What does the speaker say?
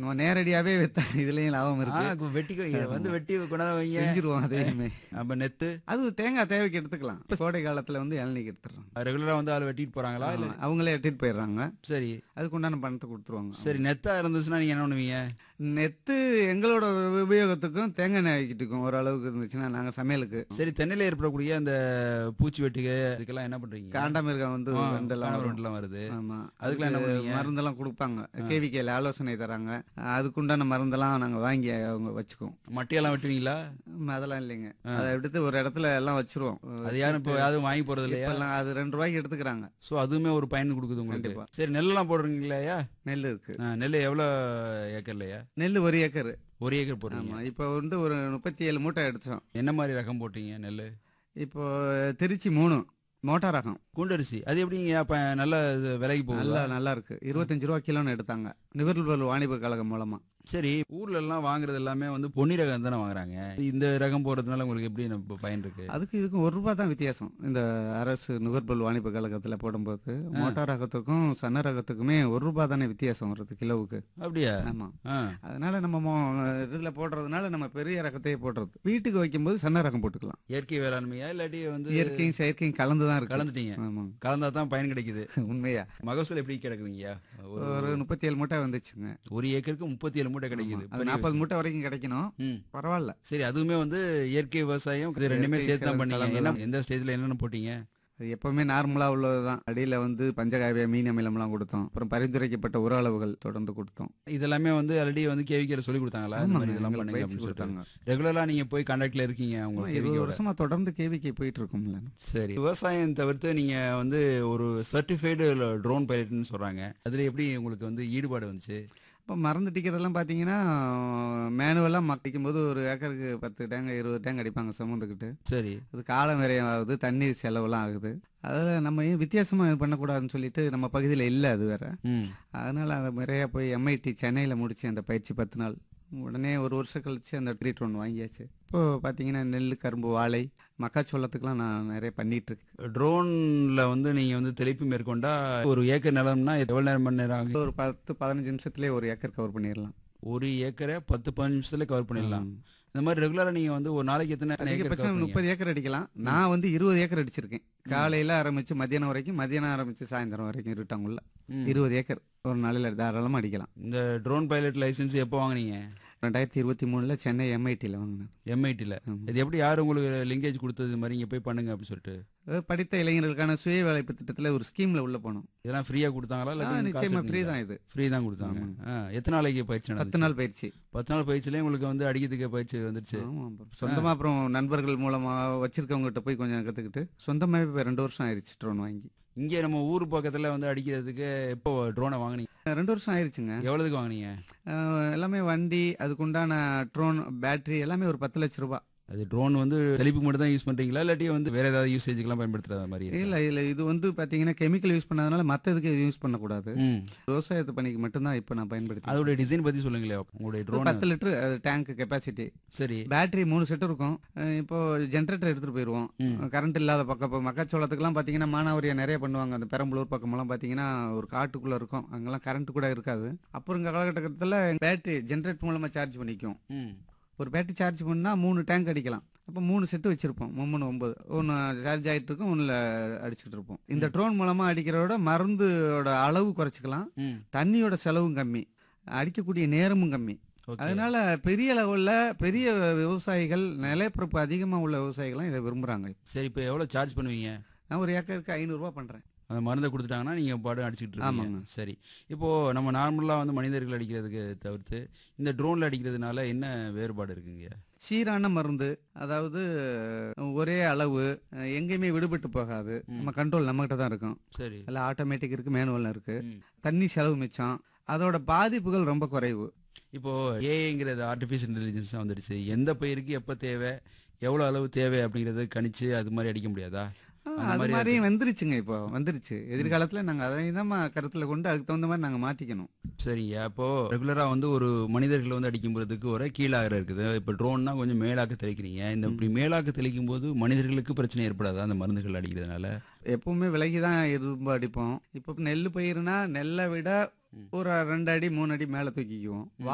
நம்ம நேரடியாவே வித்தா இதுலயும் லாபம் ஆ, இருக்கு வெட்டி கொ- வந்து வெட்டி கொண்டாந்து வைங்க செஞ்சிருவோம் அதையுமே அப்ப நெத்து அது தேங்காய் தேவைக்கு எடுத்துக்கலாம் இப்ப கோடை காலத்துல வந்து இளநீக்கு எடுத்துடுறாங்க ரெகுலரா வந்து ஆள் வெட்டிட்டு போறாங்களா இல்ல ஆமா, அவங்களே எடுத்துட்டு போயிடுறாங்க சரி அதுக்கு உண்டான பணத்தை கொடுத்துருவாங்க சரி நெத்தா இருந்துச்சுன்னா நீங்க என்ன பண்ணுவீங்க நெத்து எங்களோட உபயோகத்துக்கும் தேங்காய் எண்ணெய் வைக்கிறதுக்கும் ஓரளவுக்கு இருந்துச்சுன்னா நாங்க சமையலுக்கு சரி தென்னையில ஏற்படக்கூடிய அந்த பூச்சி வெட்டுக இதுக்கெல்லாம் என்ன பண்றீங்க காண்டாமிருகம் வந்து ஆ, வண்டெல்லாம் காணவர் வரும். வண்டெல்லாம் வருது ஆமா அதுக்கெல்லாம் என்ன அதுக்கு பண்ணுவீங்க? மருந்தெல்லாம் கொடுப்பாங்க கேவிக்கையில் ஆலோசனை தராங்க அதுக்குண்டான மருந்தெல்லாம் நாங்க வாங்கி அவங்க வச்சுக்குவோம் மட்டையெல்லாம் வெட்டுவீங்களா ம், அதெல்லாம் இல்லைங்க அதை எடுத்து ஒரு இடத்துல எல்லாம் வச்சிருவோம் அது யாரும் இப்போ யாரும் வாங்கி போறது இல்லையா இப்பெல்லாம் அது ரெண்டு ரூபாய்க்கு எடுத்துக்கிறாங்க சோ அதுவுமே ஒரு பயன் கொடுக்குது உங்களுக்கு கண்டிப்பா. சரி நெல்லெல்லாம் போடுறீங்களா நெல் இருக்கு நெல் எவ்வளவு ஏக்கர்லையா நெல் ஒரு ஏக்கர் ஒரு ஏக்கர் போடுறீங்க ஆமா இப்போ வந்து ஒரு முப்பத்தி ஏழு மூட்டை அடிச்சோம் என்ன மாதிரி ரகம் போட்டீங்க நெல் இப்போ திருச்சி மூணு மோட்டார் ரகம் குண்டரிசி அது எப்படிங்க அப்ப நல்ல இது விலைக்கு போகுதா நல்லா நல்லா இருக்கு இருபத்தஞ்சு ரூபா கிலோன்னு எடுத்தாங்க நுகர்வோர் வாணிப கழகம் மூலமா சரி ஊர்ல எல்லாம் வாங்குறது எல்லாமே வந்து பொன்னி ரகம் தானே வாங்குறாங்க இந்த ரகம் போறதுனால உங்களுக்கு எப்படி நம்ம பயன் இருக்கு அதுக்கு இதுக்கும் ஒரு ரூபாய் தான் வித்தியாசம் இந்த அரசு நுகர்பொருள் வாணிப கழகத்துல போடும்போது மோட்டார் ரகத்துக்கும் சன்ன ரகத்துக்குமே ஒரு ரூபாய் தானே வித்தியாசம் வருது கிலோவுக்கு அப்படியா ஆமா ஆ. அதனால நம்ம மோ- இதுல போடுறதுனால நம்ம பெரிய ரகத்தையே போடுறது வீட்டுக்கு வைக்கும்போது சன்ன ரகம் போட்டுக்கலாம் இயற்கை வேளாண்மையா இல்லாட்டி வந்து இயற்கையும் செயற்கையும் கலந்து தான் இருக்கு கலந்துட்டீங்க ஆமாங்க கலந்தா தான் பயன் கிடைக்குது உண்மையா மகசூல் எப்படி கிடக்குதுங்கய்யா ஒரு- ஒரு முப்பத்தி ஏழு மூட்டை வந்துச்சுங்க ஒரு ஏக்கருக்கு முப்பத்தி ஏழு மூட்டை கிடைக்குது அது நாற்பது மூட்டை வரைக்கும் கிடைக்கணும் ம். பரவாயில்ல சரி அதுவுமே வந்து இயற்கை விவசாயம் இது ரெண்டுமே இயற்கை சேர்த்து தான் பண்ணீங்க கலந்து என்ன தான். எந்த ஸ்டேஜ்ல என்னென்ன போட்டீங்க அது எப்பவுமே நார்மலா உள்ளதுதான் அடியில வந்து பஞ்சகாவிய மீன் அமிலம்லாம் கொடுத்தோம் அப்புறம் பரிந்துரைக்கப்பட்ட உர அளவுகள் தொடர்ந்து கொடுத்தோம் இதெல்லாமே வந்து ஆல்ரெடி வந்து கேவிக்கிற சொல்லி கொடுத்தாங்களா இந்த ஆமாங்க, மாதிரி இதெல்லாம் எங்களுக்கு பண்ணுங்க பயிற்சி அப்படின்னு சொல்லிட்டு கொடுத்தாங்க ரெகுலரா நீங்க போய் கான்டாக்ட்ல இருக்கீங்க ஆமா, உங்க இருபது கேவிக்கோட வருஷமா தொடர்ந்து கேவிக்கு போயிட்டு இருக்கோம்ல சரி விவசாயம் தவிர்த்து நீங்க வந்து ஒரு சர்டிஃபைடு ட்ரோன் பைலட்னு சொல்றாங்க அதுல எப்படி உங்களுக்கு வந்து ஈடுபாடு வந்துச்சு இப்போ மருந்து டிக்கிறதெல்லாம் பார்த்தீங்கன்னா மேனுவலாக மக்கிக்கும் போது ஒரு ஏக்கருக்கு பத்து டேங்க் இருபது டேங்க் அடிப்பாங்க சுமந்துக்கிட்டு சரி அது காலம் விரயம் ஆகுது தண்ணி செலவுலாம் ஆகுது அதில் நம்ம ஏன் வித்தியாசமாக இது பண்ணக்கூடாதுன்னு சொல்லிட்டு நம்ம பகுதியில் இல்லை அது வேற ம் அதனால அதை முறையாக போய் எம்ஐடி சென்னையில் முடிச்சு அந்த பயிற்சி பத்து நாள் உடனே ஒரு வருஷம் கழிச்சு அந்த ட்ரீட் ஒன்று வாங்கியாச்சு இப்போ பார்த்தீங்கன்னா நெல் கரும்பு வாழை மக்காச்சோளத்துக்குலாம் நான் நிறைய பண்ணிட்டு இருக்கேன் ட்ரோன்ல வந்து நீங்க வந்து தெளிப்பு மேற்கொண்டா ஒரு ஏக்கர் நிலம்னா எவ்வளவு நேரம் மணி நேரம் ஆகும் ஒரு பத்து பதினஞ்சு நிமிஷத்துலேயே ஒரு ஏக்கர் கவர் பண்ணிடலாம் ஒரு ஏக்கரை பத்து பதினஞ்சு நிமிஷத்துல கவர் பண்ணிடலாம் இந்த மாதிரி ரெகுலரா நீங்க வந்து ஒரு நாளைக்கு எத்தனை ஏக்கர் cover அதிகபட்சம் பண்ணீங்க? முப்பது ஏக்கர் அடிக்கலாம் நான் வந்து இருபது ஏக்கர் அடிச்சிருக்கேன் காலையில ஆரம்பிச்சு மத்தியானம் வரைக்கும் மத்தியானம் ஆரம்பிச்சு சாயந்தரம் வரைக்கும் இருட்டாங்குள்ள ம். இருபது ஏக்கர் ஒரு நாளையில தாராளமா அடிக்கலாம் இந்த ட்ரோன் பைலட் லைசென்ஸ் எப்போ வாங்குனீங்க ரெண்டாயிரத்தி இருபத்தி மூணுல சென்னை எம்ஐடியில் வாங்கினேன் எம்ஐடியில் ஆமா. இது எப்படி யார் உங்களுக்கு லிங்கேஜ் கொடுத்தது இது மாதிரி இங்க போய் பண்ணுங்க அப்படின்னு சொல்லிட்டு அதாவது படித்த இளைஞர்களுக்கான சுய வேலைப்பு திட்டத்துல ஒரு ஸ்கீம்ல உள்ள போனோம் இதெல்லாம் ஃப்ரீயா கொடுத்தாங்களா ஆ, இல்ல நிச்சயமா ஃப்ரீ தான் இது ஃப்ரீ தான் கொடுத்தாங்க ஆ, எத்தனை நாளைக்கு பயிற்சி பத்து நடந்துச்சு நாள் பயிற்சி பத்து நாள் பயிற்சியிலே உங்களுக்கு வந்து அடிக்கிறதுக்கு பயிற்சி வந்துருச்சு ஆமா, அப்புறம் சொந்தமா அப்புறம் நண்பர்கள் மூலமா வச்சிருக்கவங்க கிட்ட போய் கொஞ்சம் கத்துக்கிட்டு சொந்தமாவே இப்ப ரெண்டு வருஷம் ஆயிருச்சு ட்ரோன் வாங்கி இங்கே நம்ம ஊர் பக்கத்துல வந்து அடிக்கிறதுக்கு எப்போ ட்ரோனை வாங்குனீங்க ரெண்டு வருஷம் ஆயிருச்சுங்க எவ்வளவுக்கு வாங்குனீங்க அஹ் எல்லாமே வண்டி அதுக்குண்டான ட்ரோன் பேட்டரி எல்லாமே ஒரு பத்து லட்ச ரூபாய் அது ட்ரோன் வந்து தெளிப்பு மட்டும் தான் யூஸ் பண்றீங்களா இல்லாட்டி வந்து வேற ஏதாவது யூசேஜ்க்கெல்லாம் பயன்படுத்துற மாதிரி இருக்கா? இல்ல இல்ல இது வந்து பாத்தீங்கன்னா கெமிக்கல் யூஸ் பண்ணாதனால மத்த இதுக்கு யூஸ் பண்ணக்கூடாது ம் விவசாயத்து பணிக்கு மட்டும்தான் இப்ப நான் பயன்படுத்தி அதோட டிசைன் பத்தி சொல்லுங்களேன் உங்களுடைய ட்ரோன் பத்து லிட்டர் டேங்க் கெப்பாசிட்டி சரி பேட்டரி மூணு செட் இருக்கும் அஹ் இப்போ ஜென்ரேட்டர் எடுத்துட்டு போயிருவோம் கரண்ட் இல்லாத பக்கம் இப்போ மக்காச்சோளத்துக்குலாம் பாத்தீங்கன்னா மானாவரியா நிறைய பண்ணுவாங்க அந்த பெரம்பலூர் பக்கமெல்லாம் பாத்தீங்கன்னா ஒரு காட்டுக்குள்ள இருக்கும் அங்கெல்லாம் கரண்ட் கூட இருக்காது அப்புறம் இந்த காலகட்டத்தில் பேட்டரி ஜென்ரேட் மூலமா சார்ஜ் பண்ணிக்கும் ம் ஒரு பேட்டரி சார்ஜ் பண்ணா மூணு டேங்க் அடிக்கலாம் அப்போ மூணு செட்டு வச்சிருப்போம் மூணு ஒன்பது ஒன்று சார்ஜ் ஆகிட்டு இருக்கும் ஒன்றில் அடிச்சுட்டு இருப்போம் இந்த ட்ரோன் மூலமா அடிக்கிறதோட மருந்தோட அளவு குறைச்சிக்கலாம் ம் தண்ணியோட செலவும் கம்மி அடிக்கக்கூடிய நேரமும் கம்மி ஓகே அதனால பெரிய லெவல்ல பெரிய விவசாயிகள் நிலப்பரப்பு அதிகமா உள்ள விவசாயிகள்லாம் இதை விரும்புறாங்க சரி இப்போ எவ்வளவு சார்ஜ் பண்ணுவீங்க நான் ஒரு ஏக்கருக்கு ஐநூறுரூவா பண்றேன் அந்த மருந்தை கொடுத்துட்டாங்கன்னா நீங்க பாடு அடிச்சுட்டு இருக்கீங்க ஆமாங்க. சரி இப்போ நம்ம நார்மலா வந்து மனிதர்கள் அடிக்கிறதுக்கு தவிர்த்து இந்த ட்ரோன்ல அடிக்கிறதுனால என்ன வேறுபாடு இருக்குங்க சீரான மருந்து அதாவது ஒரே அளவு எங்கேயுமே விடுபட்டு போகாது நம்ம கண்ட்ரோல் நம்மகிட்ட தான் இருக்கும் சரி அதில் ஆட்டோமேட்டிக் இருக்கு மேனுவல் இருக்கு ம். தண்ணி செலவு மிச்சம் அதோட பாதிப்புகள் ரொம்ப குறைவு இப்போ ஏஐங்கிறது ஆர்டிஃபிஷியல் இன்டெலிஜென்ஸ் வந்துடுச்சு எந்த பயிருக்கு எப்போ தேவை எவ்வளோ அளவு தேவை அப்படிங்கறத கணிச்சு அது மாதிரி அடிக்க முடியாதா ஆ, அந்த அது மாதிரி மாதிரியும் வந்துருச்சுங்க இப்போ வந்துருச்சு எதிர்காலத்துல நாங்க அதை தான் கருத்துல கொண்டு அதுக்கு தகுந்த மாதிரி நாங்க மாத்திக்கணும் சரிங்க அப்போ ரெகுலரா வந்து ஒரு மனிதர்கள் வந்து அடிக்கும் போறதுக்கு ஒரு கீழாக இருக்குது இப்போ ட்ரோன்னா கொஞ்சம் மேலாக்க தெளிக்கிறீங்க இந்த இப்படி மேலாக்க தெளிக்கும் போது மனிதர்களுக்கு பிரச்சனை ஏற்படாதா அந்த மருந்துகள் அடிக்கிறதுனால எப்பவுமே விலகி தான் இரும்பு அடிப்போம் இப்போ நெல் பயிர்னா நெல்லை விட ஒரு ரெண்டு அடி மூணு அடி மேல தூக்கிக்குவோம்